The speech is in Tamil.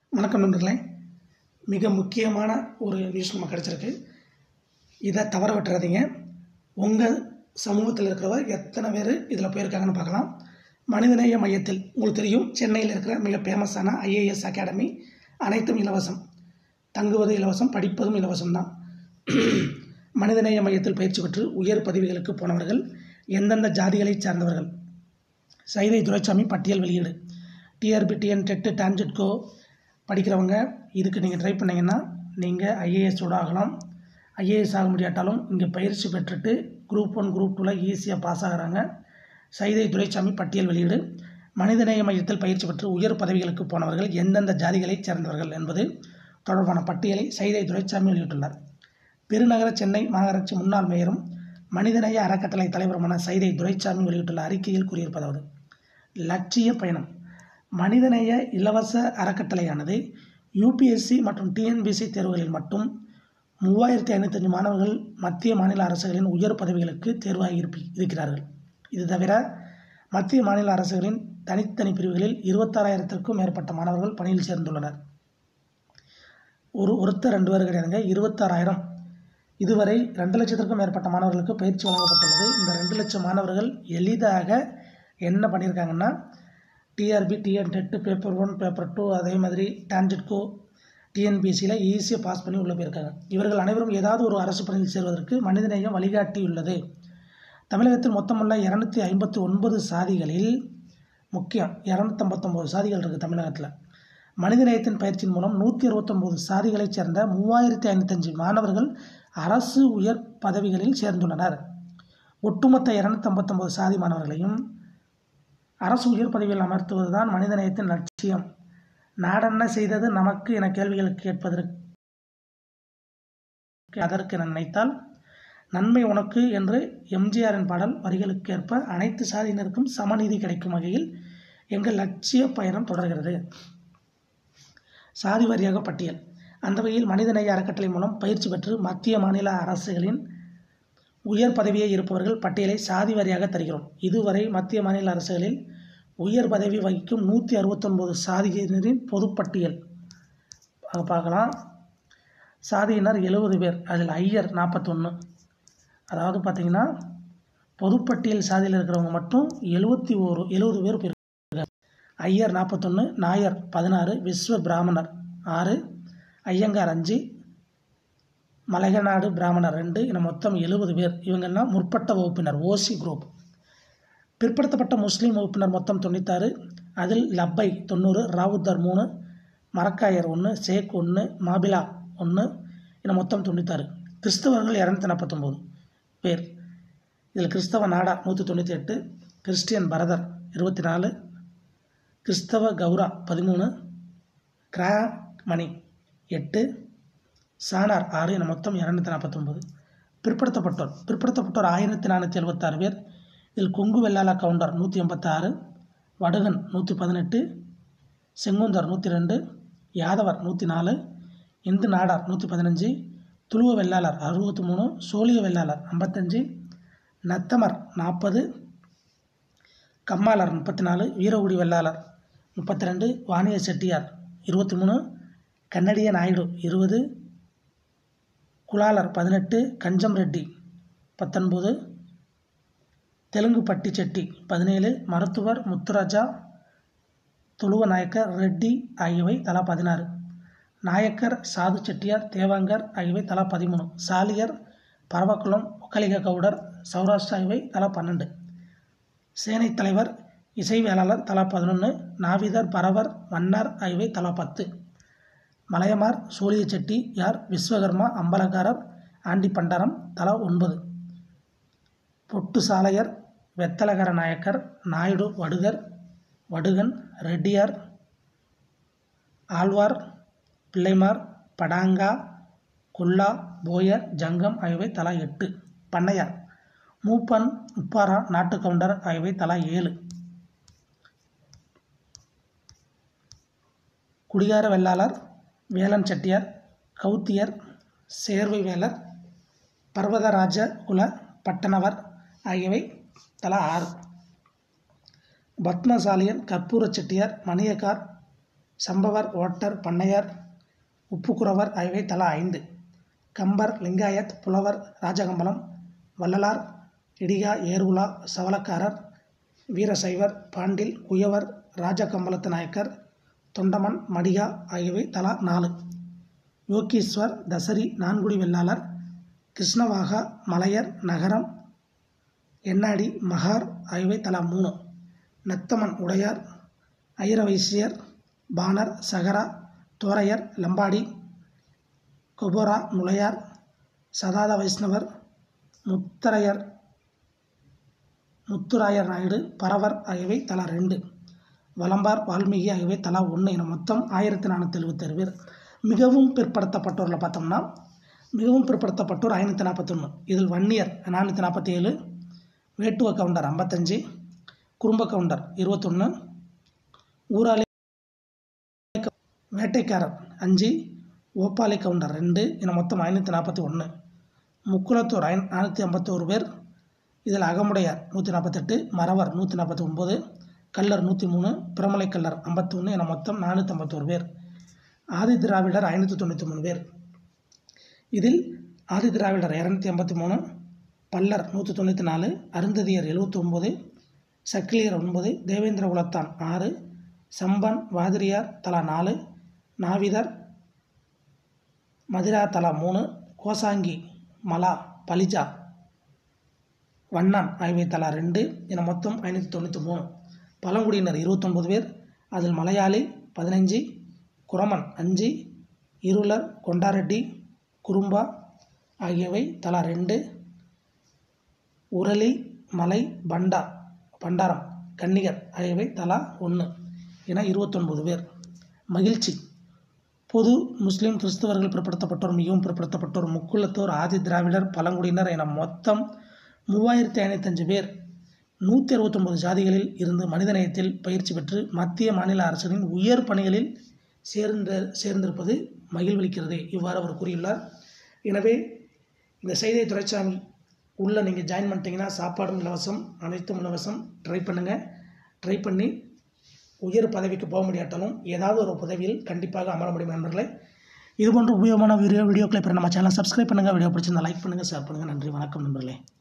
வணக்கம் நண்பர்களே மிக முக்கியமான ஒரு நியூஸ் நமக்கு கிடச்சிருக்கு இதை தவற விட்டுறாதீங்க உங்கள் சமூகத்தில் இருக்கிறவர் எத்தனை பேர் இதில் போயிருக்காங்கன்னு பார்க்கலாம் மனிதநேய மையத்தில் உங்களுக்கு தெரியும் சென்னையில் இருக்கிற மிக ஃபேமஸான ஐஏஎஸ் அகாடமி அனைத்தும் இலவசம் தங்குவது இலவசம் படிப்பதும் இலவசம் தான் மனிதநேய மையத்தில் பயிற்சி பெற்று உயர் பதவிகளுக்கு போனவர்கள் எந்தெந்த ஜாதிகளைச் சார்ந்தவர்கள் சைதை துரைசாமி பட்டியல் வெளியீடு டிஆர்பி டிஎன் டெட்டு டான்ஜெட்கோ படிக்கிறவங்க இதுக்கு நீங்கள் ட்ரை பண்ணிங்கன்னா நீங்கள் ஐஏஎஸோட ஆகலாம் ஐஏஎஸ் ஆக முடியாட்டாலும் இங்கே பயிற்சி பெற்றுட்டு குரூப் ஒன் குரூப் டூவில் ஈஸியாக பாஸ் ஆகுறாங்க சைதை துரைசாமி பட்டியல் வெளியீடு மனிதநேய மையத்தில் பயிற்சி பெற்று உயர் பதவிகளுக்கு போனவர்கள் எந்தெந்த ஜாதிகளைச் சேர்ந்தவர்கள் என்பது தொடர்பான பட்டியலை சைதை துரைசாமி வெளியிட்டுள்ளார் பெருநகர சென்னை மாநகராட்சி முன்னாள் மேயரும் மனிதநேய அறக்கட்டளை தலைவருமான சைதை துரைசாமி வெளியிட்டுள்ள அறிக்கையில் கூறியிருப்பதாவது லட்சிய பயணம் மனிதநேய இலவச அறக்கட்டளையானது யூபிஎஸ்சி மற்றும் டிஎன்பிசி தேர்வுகளில் மட்டும் மூவாயிரத்தி ஐநூற்றஞ்சு மாணவர்கள் மத்திய மாநில அரசுகளின் உயர் பதவிகளுக்கு தேர்வாகி இருப்பி இருக்கிறார்கள் இது தவிர மத்திய மாநில அரசுகளின் தனித்தனி பிரிவுகளில் இருபத்தாறாயிரத்திற்கும் மேற்பட்ட மாணவர்கள் பணியில் சேர்ந்துள்ளனர் ஒரு ஒருத்தர் ரெண்டு பேர் கிடையாதுங்க இருபத்தாறாயிரம் இதுவரை ரெண்டு லட்சத்திற்கும் மேற்பட்ட மாணவர்களுக்கு பயிற்சி வழங்கப்பட்டுள்ளது இந்த ரெண்டு லட்சம் மாணவர்கள் எளிதாக என்ன பண்ணியிருக்காங்கன்னா TRB TN TET paper one paper two அதே மாதிரி டான்ஜெட்கோ டிஎன்பிஎஸ்சியில் ஈஸியாக பாஸ் பண்ணி உள்ளே போயிருக்காங்க இவர்கள் அனைவரும் ஏதாவது ஒரு அரசு பணியில் சேர்வதற்கு மனிதநேயம் வழிகாட்டியுள்ளது தமிழகத்தில் மொத்தமுள்ள இரநூத்தி ஐம்பத்தி ஒன்பது சாதிகளில் முக்கியம் இரநூத்தம்பத்தொம்போது சாதிகள் இருக்குது தமிழகத்தில் மனிதநேயத்தின் பயிற்சியின் மூலம் நூற்றி அறுபத்தொம்போது சாதிகளைச் சேர்ந்த மூவாயிரத்தி ஐநூற்றஞ்சு மாணவர்கள் அரசு உயர் பதவிகளில் சேர்ந்துள்ளனர் ஒட்டுமொத்த இரநூத்தம்பத்தொம்போது சாதி மாணவர்களையும் அரசு உயர் பதவியில் அமர்த்துவது தான் மனிதநேயத்தின் லட்சியம் நாடென்ன செய்தது நமக்கு என கேள்விகள் கேட்பதற்கு அதற்கு என நினைத்தால் நன்மை உனக்கு என்று எம்ஜிஆரின் பாடல் வரிகளுக்கு ஏற்ப அனைத்து சாதியினருக்கும் சமநீதி கிடைக்கும் வகையில் எங்கள் லட்சிய பயணம் தொடர்கிறது சாதி வாரியாக பட்டியல் அந்த வகையில் மனிதநேய அறக்கட்டளை மூலம் பயிற்சி பெற்று மத்திய மாநில அரசுகளின் உயர் பதவியை இருப்பவர்கள் பட்டியலை சாதி வாரியாக தருகிறோம் இதுவரை மத்திய மாநில அரசுகளில் உயர் பதவி வகிக்கும் நூற்றி அறுபத்தொன்பது சாதியினரின் பொதுப்பட்டியல் அதை பார்க்கலாம் சாதியினர் எழுபது பேர் அதில் ஐயர் நாற்பத்தொன்று அதாவது பார்த்திங்கன்னா பொதுப்பட்டியல் சாதியில் இருக்கிறவங்க மட்டும் எழுபத்தி ஓரு எழுபது பேர் போயிருக்காங்க ஐயர் நாற்பத்தொன்று நாயர் பதினாறு விஸ்வ பிராமணர் ஆறு ஐயங்கார் அஞ்சு மலையநாடு பிராமணர் ரெண்டு என மொத்தம் எழுபது பேர் இவங்கெல்லாம் முற்பட்ட வகுப்பினர் ஓசி குரூப் பிற்படுத்தப்பட்ட முஸ்லீம் வகுப்பினர் மொத்தம் தொண்ணூத்தாறு அதில் லப்பை தொண்ணூறு ராவுத்தர் மூணு மரக்காயர் ஒன்று சேக் ஒன்று மாபிலா ஒன்று என மொத்தம் தொண்ணூத்தாறு கிறிஸ்தவர்கள் இரநூத்தி நாற்பத்தொம்போது பேர் இதில் கிறிஸ்தவ நாடா நூற்றி தொண்ணூற்றி எட்டு கிறிஸ்டியன் பரதர் இருபத்தி நாலு கிறிஸ்தவ கௌரா பதிமூணு கிரா மணி எட்டு சானார் ஆறு என மொத்தம் இரநூத்தி நாற்பத்தொம்போது பிற்படுத்தப்பட்டோர் பிற்படுத்தப்பட்டோர் ஆயிரத்தி நானூற்றி எழுபத்தாறு பேர் இதில் கொங்கு வெள்ளாள கவுண்டர் நூற்றி எண்பத்தாறு வடுகன் நூற்றி பதினெட்டு செங்குந்தர் நூற்றி ரெண்டு யாதவர் நூற்றி நாலு இந்து நாடார் நூற்றி பதினஞ்சு துளுவ வெள்ளாளர் அறுபத்தி மூணு சோழிய வெள்ளாளர் ஐம்பத்தஞ்சு நத்தமர் நாற்பது கம்மாளர் முப்பத்தி நாலு வீரகுடி வெள்ளாளர் முப்பத்தி ரெண்டு வாணிய செட்டியார் இருபத்தி மூணு கன்னடிய நாயுடு இருபது குலாலர் பதினெட்டு கஞ்சம் ரெட்டி பத்தொன்பது தெலுங்கு பட்டி செட்டி பதினேழு மருத்துவர் முத்துராஜா துளுவ நாயக்கர் ரெட்டி ஆகியவை தலா பதினாறு நாயக்கர் சாது செட்டியார் தேவாங்கர் ஆகியவை தலா பதிமூணு சாலியர் பரவக்குளம் ஒக்கலிக கவுடர் சௌராஷ்டிரா ஆகியவை தலா பன்னெண்டு சேனைத் தலைவர் இசை வேளாளர் தலா பதினொன்று நாவிதர் பரவர் மன்னார் ஆகியவை தலா பத்து மலையமார் சூழிய செட்டி யார் விஸ்வகர்மா அம்பலக்காரர் ஆண்டி பண்டாரம் தலா ஒன்பது பொட்டு சாலையர் வெத்தலகர நாயக்கர் நாயுடு வடுகர் வடுகன் ரெட்டியார் ஆழ்வார் பிள்ளைமார் படாங்கா குல்லா போயர் ஜங்கம் ஆகியவை தலா எட்டு பண்ணையார் மூப்பன் உப்பாரா நாட்டு கவுண்டர் ஆகியவை தலா ஏழு குடிகார வெள்ளாளர் வேலன் செட்டியார் கௌத்தியர் சேர்வை வேலர் பர்வதராஜ குல பட்டணவர் ஆகியவை தலா ஆறு பத்மசாலியன் கற்பூர செட்டியார் மணியக்கார் சம்பவர் ஓட்டர் பண்ணையர் உப்புக்குறவர் ஆகியவை தலா ஐந்து கம்பர் லிங்காயத் புலவர் ராஜகம்பலம் வள்ளலார் இடிகா ஏர்குலா சவளக்காரர் வீரசைவர் பாண்டில் குயவர் ராஜகம்பலத்து நாயக்கர் தொண்டமன் மடிகா ஆகியவை தலா நாலு யோகீஸ்வர் தசரி நான்குடி வெள்ளாளர் கிருஷ்ணவாகா மலையர் நகரம் எண்ணாடி மகார் ஆகியவை தலா மூணு நத்தமன் உடையார் ஐரவைசியர் பாணர் சகரா தோரையர் லம்பாடி கொபோரா நுழையார் சதாத வைஷ்ணவர் முத்தரையர் முத்துராயர் நாயுடு பரவர் ஆகியவை தலா ரெண்டு வலம்பார் வால்மீகி ஆகியவை தலா ஒன்று என மொத்தம் ஆயிரத்தி நானூற்றி எழுபத்தேழு பேர் மிகவும் பிற்படுத்தப்பட்டோரில் பார்த்தோம்னா மிகவும் பிற்படுத்தப்பட்டோர் ஐநூற்றி நாற்பத்தொன்று இதில் வன்னியர் நானூற்றி நாற்பத்தி ஏழு வேட்டுவ கவுண்டர் ஐம்பத்தஞ்சு குறும்ப கவுண்டர் இருபத்தொன்று ஊராளி வேட்டைக்காரர் அஞ்சு ஓப்பாளி கவுண்டர் ரெண்டு என மொத்தம் ஐநூற்றி நாற்பத்தி ஒன்று முக்குளத்தூர் ஐ நானூற்றி ஐம்பத்தோரு பேர் இதில் அகமுடையார் நூற்றி நாற்பத்தெட்டு மறவர் நூற்றி நாற்பத்தி ஒம்பது கல்லர் நூற்றி மூணு பிரமலை கல்லர் ஐம்பத்தொன்று என மொத்தம் நானூற்றி ஐம்பத்தோரு பேர் ஆதி திராவிடர் ஐநூற்றி தொண்ணூற்றி மூணு பேர் இதில் ஆதி திராவிடர் இரநூத்தி ஐம்பத்தி மூணு பல்லர் நூற்றி தொண்ணூற்றி நாலு அருந்ததியர் எழுபத்தி ஒம்பது சக்கிலியர் ஒன்பது தேவேந்திர குலத்தான் ஆறு சம்பன் வாதிரியார் தலா நாலு நாவிதர் மதிரா தலா மூணு கோசாங்கி மலா பலிஜா வண்ணான் ஆகியவை தலா ரெண்டு என மொத்தம் ஐநூற்றி தொண்ணூற்றி மூணு பழங்குடியினர் இருபத்தொன்பது பேர் அதில் மலையாளி பதினஞ்சு குரமன் அஞ்சு இருளர் கொண்டாரெட்டி குறும்பா ஆகியவை தலா ரெண்டு உரளி மலை பண்டா பண்டாரம் கன்னிகர் ஆகியவை தலா ஒன்று என இருபத்தொன்பது பேர் மகிழ்ச்சி பொது முஸ்லீம் கிறிஸ்தவர்கள் பிற்படுத்தப்பட்டோர் மிகவும் பிற்படுத்தப்பட்டோர் முக்குளத்தோர் ஆதி திராவிடர் பழங்குடியினர் என மொத்தம் மூவாயிரத்தி ஐநூத்தஞ்சு பேர் நூற்றி அறுபத்தொம்பது ஜாதிகளில் இருந்து மனிதநேயத்தில் பயிற்சி பெற்று மத்திய மாநில அரசுகளின் உயர் பணிகளில் சேர்ந்த சேர்ந்திருப்பது மகிழ்வளிக்கிறது இவ்வாறு அவர் கூறியுள்ளார் எனவே இந்த செய்தியை துறைச்சாமி உள்ளே நீங்கள் ஜாயின் பண்ணிட்டீங்கன்னா சாப்பாடும் இலவசம் அனைத்தும் இலவசம் ட்ரை பண்ணுங்கள் ட்ரை பண்ணி உயர் பதவிக்கு போக முடியாட்டாலும் ஏதாவது ஒரு பதவியில் கண்டிப்பாக அமர முடியும் நண்பர்களே இது போன்ற உபயோகமான வீடியோ வீடியோக்களை பெற நம்ம சேனல் சப்ஸ்கிரைப் பண்ணுங்கள் வீடியோ பிடிச்சிருந்தா லைக் பண்ணுங்கள் ஷேர் பண்ணுங்கள் நன்றி வணக்கம் நண்பர்களே